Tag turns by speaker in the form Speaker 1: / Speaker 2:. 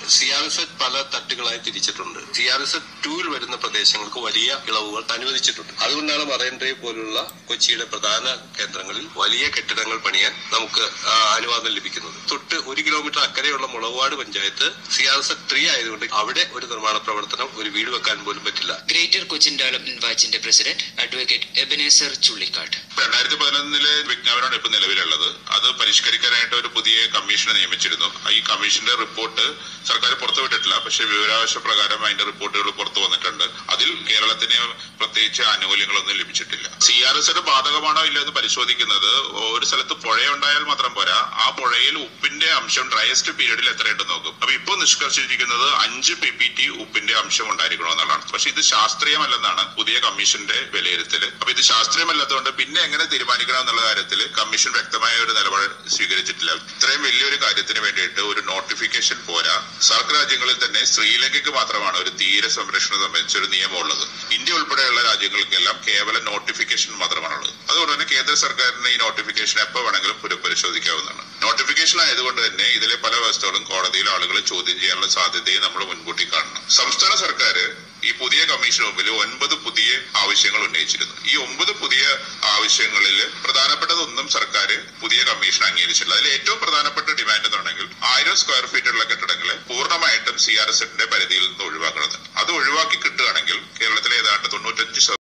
Speaker 1: C R S at പല തട്ടുകളായി തിരിച്ചിട്ടുണ്ട് C R S at ടൂവിൽ വരുന്ന പ്രദേശങ്ങൾക്ക് വലിയ ഇളവുകൾ അനുവദിച്ചിട്ടുണ്ട് അതുകൊണ്ടാണ് മറൈൻ ഡ്രൈവ് പോലുള്ള കൊച്ചിയുടെ പ്രധാന കേന്ദ്രങ്ങളിൽ വലിയ കെട്ടിടങ്ങൾ പണിയാൻ നമുക്ക് ആ, അനുവാദം ലഭിക്കുന്നത് തൊട്ട് ഒരു കിലോമീറ്റർ അക്കരെയുള്ള Mulavad panchayat C R S എറ്റ് ത്രീ ആയതുകൊണ്ട് അവിടെ ഒരു നിർമ്മാണ പ്രവർത്തനം ഒരു വീട് വെക്കാൻ പോലും പറ്റില്ല
Speaker 2: ഗ്രേറ്റർ കൊച്ചിൻ ഡെവലപ്മെന്റ് വാച്ചിന്റെ പ്രസിഡന്റ് അഡ്വക്കേറ്റ് എബനേസർ ചുള്ളിക്കാട്ട്
Speaker 3: രണ്ടായിരത്തി പതിനൊന്നിലെ വിജ്ഞാപനമാണ് ഇപ്പൊ നിലവിലുള്ളത് അത് പരിഷ്കരിക്കാനായിട്ട് ഒരു പുതിയ കമ്മീഷനെ നിയമിച്ചിരുന്നു ഈ കമ്മീഷന്റെ റിപ്പോർട്ട് സർക്കാർ പുറത്തുവിട്ടിട്ടില്ല പക്ഷേ വിവരാവകാശ പ്രകാരം അതിന്റെ റിപ്പോർട്ടുകൾ പുറത്തു വന്നിട്ടുണ്ട് അതിൽ കേരളത്തിന് പ്രത്യേകിച്ച് ആനുകൂല്യങ്ങളൊന്നും ലഭിച്ചിട്ടില്ല സി ആർ എസ് ബാധകമാണോ ഇല്ലയോ എന്ന് പരിശോധിക്കുന്നത് ഒരു സ്ഥലത്ത് പുഴയുണ്ടായാൽ മാത്രം പോരാ ആ പുഴയിൽ ഉപ്പിന്റെ അംശം ഡ്രയസ്റ്റ് പീരീഡിൽ എത്രയുണ്ടെന്ന് നോക്കും അപ്പൊ ഇപ്പോൾ നിഷ്കർഷിച്ചിരിക്കുന്നത് അഞ്ച് പി പി ടി ഉപ്പിന്റെ അംശം ഉണ്ടായിരിക്കണമെന്നുള്ളതാണ് പക്ഷെ ഇത് ശാസ്ത്രീയമല്ലെന്നാണ് പുതിയ കമ്മീഷന്റെ വിലയിരുത്തല് അപ്പൊ ഇത് ശാസ്ത്രീയമല്ലാത്തതുകൊണ്ട് പിന്നെ എങ്ങനെ തീരുമാനിക്കണം എന്നുള്ള കാര്യത്തിൽ കമ്മീഷൻ വ്യക്തമായ ഒരു നിലപാട് സ്വീകരിച്ചിട്ടില്ല ഇത്രയും വലിയൊരു കാര്യത്തിന് വേണ്ടിയിട്ട് ഒരു നോട്ടിഫിക്കേഷൻ പോരാ സാർക്ക് രാജ്യങ്ങളിൽ തന്നെ ശ്രീലങ്കയ്ക്ക് മാത്രമാണ് ഒരു തീര സംരക്ഷണം സംബന്ധിച്ച ഒരു നിയമം ഉള്ളത് ഇന്ത്യ ഉൾപ്പെടെയുള്ള രാജ്യങ്ങൾക്കെല്ലാം കേവലം നോട്ടിഫിക്കേഷൻ മാത്രമാണുള്ളത് അതുകൊണ്ട് തന്നെ കേന്ദ്ര സർക്കാരിന് ഈ നോട്ടിഫിക്കേഷൻ എപ്പോ വേണമെങ്കിലും പുനഃപരിശോധിക്കാവുന്നതാണ് നോട്ടിഫിക്കേഷൻ ആയതുകൊണ്ട് തന്നെ ഇതിലെ പല വ്യവസ്ഥകളും കോടതിയിൽ ആളുകൾ ചോദ്യം ചെയ്യാനുള്ള സാധ്യതയെ നമ്മൾ മുൻകൂട്ടി കാണണം സംസ്ഥാന സർക്കാർ ഈ പുതിയ കമ്മീഷന് മുമ്പിൽ ഒൻപത് പുതിയ ആവശ്യങ്ങൾ ഉന്നയിച്ചിരുന്നു ഈ ഒമ്പത് പുതിയ ആവശ്യങ്ങളിൽ പ്രധാനപ്പെട്ടതൊന്നും സർക്കാർ പുതിയ കമ്മീഷൻ അംഗീകരിച്ചില്ല അതിൽ ഏറ്റവും പ്രധാനപ്പെട്ട ഡിമാൻഡ് എന്നുണ്ടെങ്കിൽ ആയിരം സ്ക്വയർ ഫീറ്റ് ഉള്ള കെട്ടിടങ്ങളെ പൂർണ്ണമായിട്ടും സി ആർ എസിന്റെ പരിധിയിൽ നിന്ന് ഒഴിവാക്കണമെന്ന് അത് ഒഴിവാക്കി കിട്ടുകയാണെങ്കിൽ കേരളത്തിലെ ഏതാണ്ട് തൊണ്ണൂറ്റഞ്ച്